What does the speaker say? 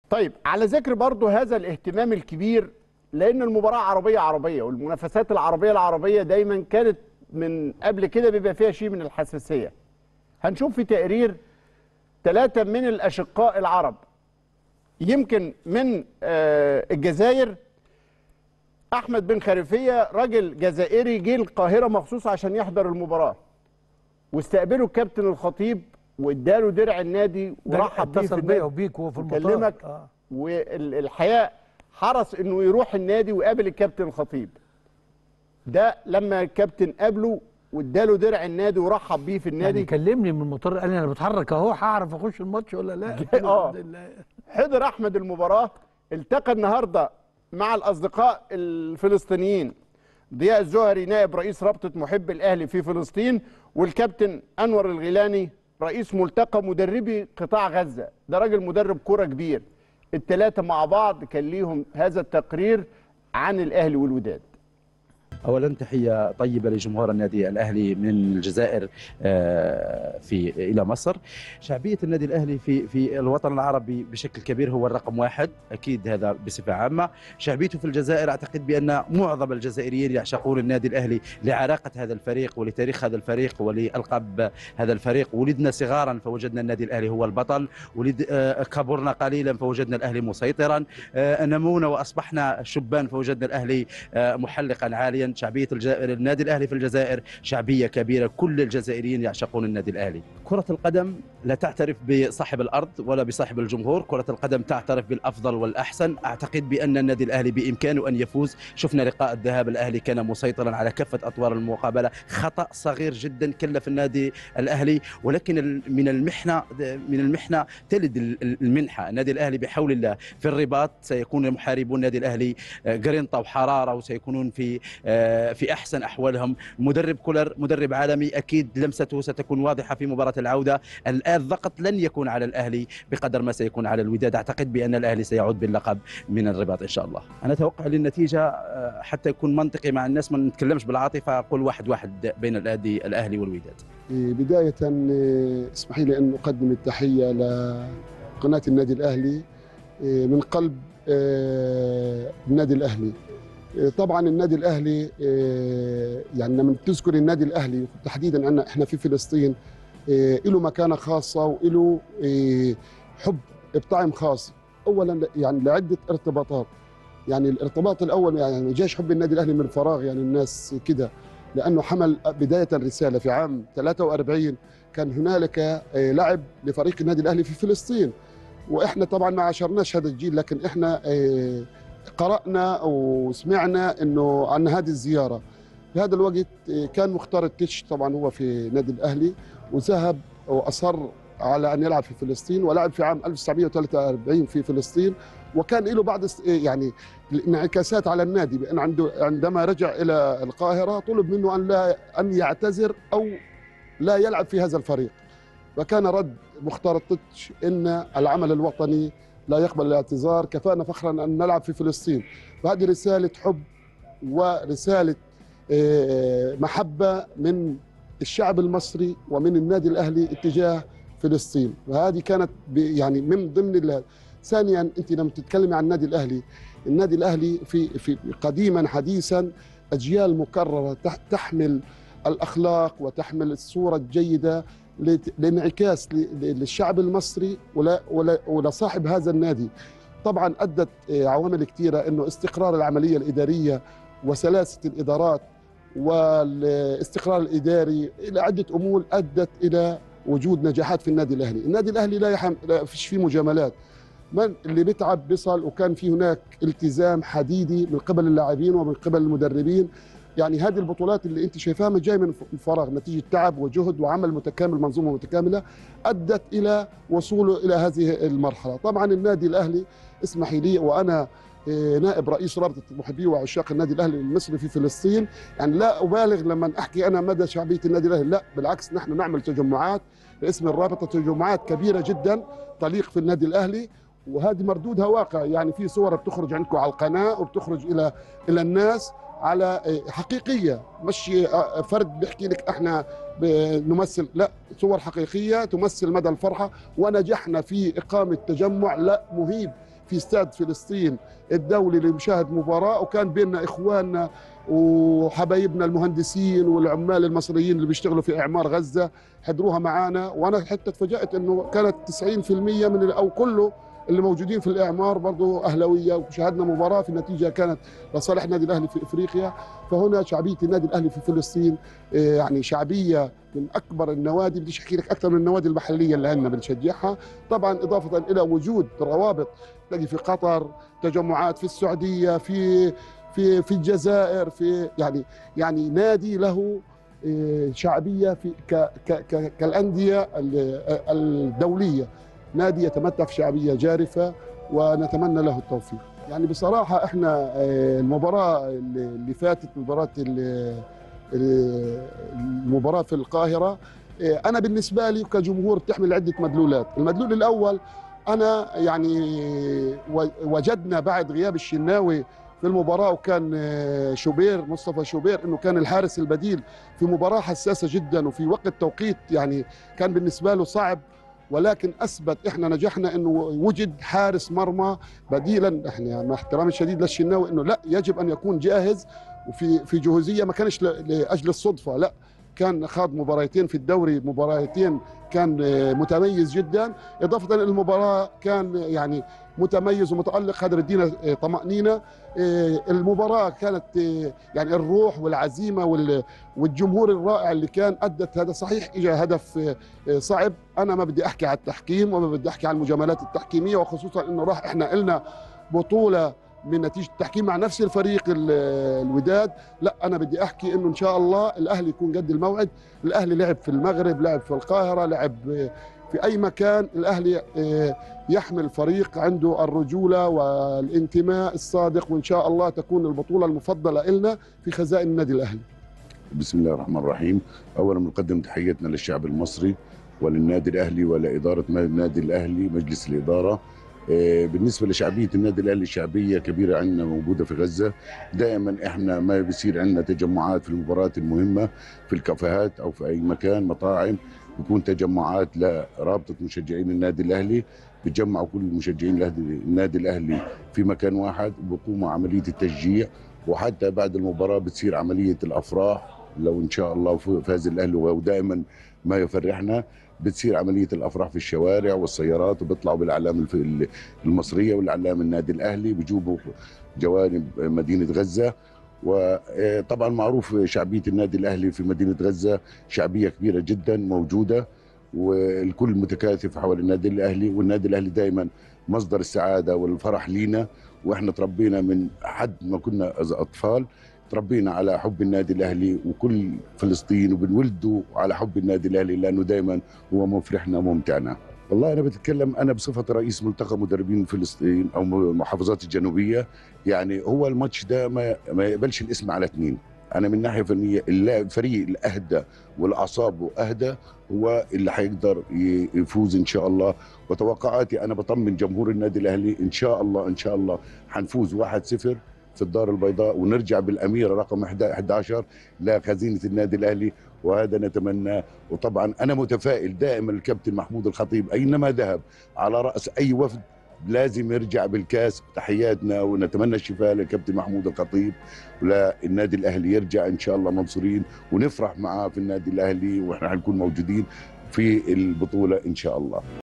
طيب على ذكر برضو هذا الاهتمام الكبير لان المباراه عربيه عربيه والمنافسات العربيه العربيه دايما كانت من قبل كده بيبقى فيها شيء من الحساسيه هنشوف في تقرير ثلاثه من الاشقاء العرب يمكن من آه، الجزائر احمد بن خريفيه راجل جزائري جه القاهره مخصوص عشان يحضر المباراه واستقبله الكابتن الخطيب واداله درع النادي ورحب بيه في اتصل بيا النادي وبيك وهو في المطار كلمك آه. والحقيقه حرص انه يروح النادي ويقابل الكابتن الخطيب ده لما الكابتن قابله واداله درع النادي ورحب بيه في يعني النادي كلمني من المطار قال لي انا بتحرك اهو هعرف اخش الماتش ولا لا قلت له آه. الحمد لله. حضر احمد المباراه التقى النهارده مع الاصدقاء الفلسطينيين ضياء الزهري نائب رئيس رابطه محب الاهلي في فلسطين والكابتن انور الغيلاني رئيس ملتقى مدربي قطاع غزه ده راجل مدرب كوره كبير الثلاثه مع بعض كان ليهم هذا التقرير عن الاهلي والوداد اولا تحيه طيبه لجمهور النادي الاهلي من الجزائر آه، في الى مصر شعبيه النادي الاهلي في في الوطن العربي بشكل كبير هو الرقم واحد اكيد هذا بصفه عامه شعبيته في الجزائر اعتقد بان معظم الجزائريين يعشقون النادي الاهلي لعراقه هذا الفريق ولتاريخ هذا الفريق ولالقاب هذا الفريق ولدنا صغارا فوجدنا النادي الاهلي هو البطل ولد آه، كبرنا قليلا فوجدنا الاهلي مسيطرا آه، نمونا واصبحنا شبان فوجدنا الاهلي آه، محلقا عاليا شعبيه الج... النادي الاهلي في الجزائر شعبيه كبيره كل الجزائريين يعشقون النادي الاهلي كره القدم لا تعترف بصاحب الارض ولا بصاحب الجمهور كره القدم تعترف بالافضل والاحسن اعتقد بان النادي الاهلي بامكانه ان يفوز شفنا لقاء الذهاب الاهلي كان مسيطرا على كافه اطوار المقابله خطا صغير جدا كلف النادي الاهلي ولكن ال- من المحنه من المحنه تلد ال- المنحه النادي الاهلي بحول الله في الرباط سيكون محاربون النادي الاهلي آه، جرينتا وحراره وسيكونون في آه، في احسن احوالهم مدرب كولر مدرب عالمي اكيد لمسته ستكون واضحه في مباراه العوده الان الضغط لن يكون على الاهلي بقدر ما سيكون على الوداد اعتقد بان الاهلي سيعود باللقب من الرباط ان شاء الله انا اتوقع للنتيجه آه، حتى يكون منطقي مع الناس ما نتكلمش بالعاطفه اقول واحد واحد بين النادي الاهلي والوداد بداية آه، اسمحي لي أن أقدم التحية لقناة النادي الأهلي آه، من قلب آه، النادي الأهلي آه، طبعا النادي الأهلي آه، يعني لما تذكر النادي الأهلي تحديدا أن إحنا في فلسطين آه، له مكانة خاصة وله آه، حب بطعم خاص أولا يعني لعدة ارتباطات يعني الارتباط الأول يعني جيش حب النادي الأهلي من فراغ يعني الناس كده لانه حمل بدايه رساله في عام 43 كان هنالك آه، لعب لفريق النادي الاهلي في فلسطين واحنا طبعا ما عاشرناش هذا الجيل لكن احنا آه، قرانا وسمعنا انه عن هذه الزياره في هذا الوقت آه، كان مختار التتش طبعا هو في نادي الاهلي وذهب واصر على ان يلعب في فلسطين ولعب في عام 1943 في فلسطين وكان له بعض الس- يعني الانعكاسات على النادي بان عنده عندما رجع الى القاهره طلب منه ان لا ان يعتذر او لا يلعب في هذا الفريق فكان رد مختار التتش ان العمل الوطني لا يقبل الاعتذار كفانا فخرا ان نلعب في فلسطين فهذه رساله حب ورساله آه، محبه من الشعب المصري ومن النادي الاهلي اتجاه فلسطين وهذه كانت ب- يعني من ضمن ال- ثانيا انت لما تتكلمي عن النادي الاهلي النادي الاهلي في في قديما حديثا اجيال مكرره تح- تحمل الاخلاق وتحمل الصوره الجيده لت- لانعكاس ل- ل- للشعب المصري ولا ولا ولصاحب هذا النادي طبعا ادت آه، عوامل كثيره انه استقرار العمليه الاداريه وسلاسه الادارات والاستقرار الاداري الى عده امور ادت الى وجود نجاحات في النادي الاهلي، النادي الاهلي لا يحم... لا فيش فيه مجاملات من اللي بيتعب بيصل وكان في هناك التزام حديدي من قبل اللاعبين ومن قبل المدربين يعني هذه البطولات اللي انت شايفاها ما جايه من فراغ نتيجه تعب وجهد وعمل متكامل منظومه متكامله ادت الى وصوله الى هذه المرحله طبعا النادي الاهلي اسمحي لي وانا آه، نائب رئيس رابطه محبي وعشاق النادي الاهلي المصري في فلسطين يعني لا ابالغ لما احكي انا مدى شعبيه النادي الاهلي لا بالعكس نحن نعمل تجمعات باسم الرابطه تجمعات كبيره جدا تليق في النادي الاهلي وهذه مردودها واقع يعني في صور بتخرج عندكم على القناه وبتخرج الى الى الناس على آه، حقيقيه مش آه، فرد بيحكي لك احنا بنمثل لا صور حقيقيه تمثل مدى الفرحه ونجحنا في اقامه تجمع لا مهيب في استاد فلسطين الدولي لمشاهد مباراه وكان بيننا اخواننا وحبايبنا المهندسين والعمال المصريين اللي بيشتغلوا في اعمار غزه حضروها معانا وانا حتى تفاجات انه كانت 90% من ال- او كله اللي موجودين في الاعمار برضه اهلاويه وشاهدنا مباراه في النتيجه كانت لصالح النادي الاهلي في افريقيا فهنا شعبيه النادي الاهلي في فلسطين آه، يعني شعبيه من اكبر النوادي بديش احكي لك اكثر من النوادي المحليه اللي عندنا بنشجعها طبعا اضافه الى وجود روابط تلاقي في قطر تجمعات في السعوديه في في في الجزائر في يعني يعني نادي له آه، شعبيه في ك ك ك كالانديه ال- الدوليه نادي يتمتع في شعبيه جارفه ونتمنى له التوفيق يعني بصراحه احنا آه، المباراه اللي اللي فاتت مباراه ال- ال- المباراه في القاهره آه، انا بالنسبه لي كجمهور تحمل عده مدلولات المدلول الاول انا يعني و- وجدنا بعد غياب الشناوي في المباراة وكان آه، شوبير مصطفى شوبير انه كان الحارس البديل في مباراة حساسة جدا وفي وقت توقيت يعني كان بالنسبة له صعب ولكن اثبت احنا نجحنا انه وجد حارس مرمى بديلا احنا مع احترامي الشديد للشناوي انه لا يجب ان يكون جاهز وفي في جهوزيه ما كانش ل- لاجل الصدفه لا كان خاض مباراتين في الدوري مباراتين كان آه، متميز جدا اضافه للمباراه كان يعني متميز ومتالق هذا بدينا آه، طمانينه آه، المباراه كانت آه، يعني الروح والعزيمه وال- والجمهور الرائع اللي كان ادت هذا صحيح اجى هدف آه، آه، صعب انا ما بدي احكي على التحكيم وما بدي احكي عن المجاملات التحكيميه وخصوصا انه راح احنا قلنا بطوله من نتيجه التحكيم مع نفس الفريق ال- الوداد لا انا بدي احكي انه ان شاء الله الاهلي يكون قد الموعد الاهلي لعب في المغرب لعب في القاهره لعب آه، في اي مكان الاهلي آه، يحمل فريق عنده الرجوله والانتماء الصادق وان شاء الله تكون البطوله المفضله لنا في خزائن النادي الاهلي بسم الله الرحمن الرحيم اولا بنقدم تحياتنا للشعب المصري وللنادي الاهلي ولاداره النادي الاهلي مجلس الاداره آه، بالنسبه لشعبيه النادي الاهلي شعبيه كبيره عندنا موجوده في غزه دائما احنا ما بيصير عندنا تجمعات في المباريات المهمه في الكافيهات او في اي مكان مطاعم بيكون تجمعات لرابطه مشجعين النادي الاهلي بتجمعوا كل مشجعين الأهلي- النادي الاهلي في مكان واحد وبقوموا عمليه التشجيع وحتى بعد المباراه بتصير عمليه الافراح لو ان شاء الله فاز الاهلي ودائما ما يفرحنا بتصير عمليه الافراح في الشوارع والسيارات وبيطلعوا بالاعلام الف- المصريه والاعلام النادي الاهلي بيجوبوا جوانب مدينه غزه وطبعا معروف شعبيه النادي الاهلي في مدينه غزه شعبيه كبيره جدا موجوده والكل متكاتف حول النادي الاهلي والنادي الاهلي دائما مصدر السعاده والفرح لينا واحنا تربينا من حد ما كنا اطفال تربينا على حب النادي الاهلي وكل فلسطين وبنولدوا على حب النادي الاهلي لانه دائما هو مفرحنا وممتعنا والله انا بتكلم انا بصفه رئيس ملتقى مدربين فلسطين او المحافظات الجنوبيه يعني هو الماتش ده ما ما يقبلش الاسم على اثنين انا من ناحيه فنيه اللاعب- الفريق الاهدى والاعصاب اهدى هو اللي حيقدر ي- يفوز ان شاء الله وتوقعاتي انا بطمن جمهور النادي الاهلي ان شاء الله ان شاء الله حنفوز 1-0 في الدار البيضاء ونرجع بالاميره رقم 11 لخزينه النادي الاهلي وهذا نتمناه وطبعا انا متفائل دائما الكابتن محمود الخطيب اينما ذهب على راس اي وفد لازم يرجع بالكاس تحياتنا ونتمنى الشفاء للكابتن محمود الخطيب وللنادي الاهلي يرجع ان شاء الله منصورين ونفرح معاه في النادي الاهلي واحنا حنكون موجودين في البطوله ان شاء الله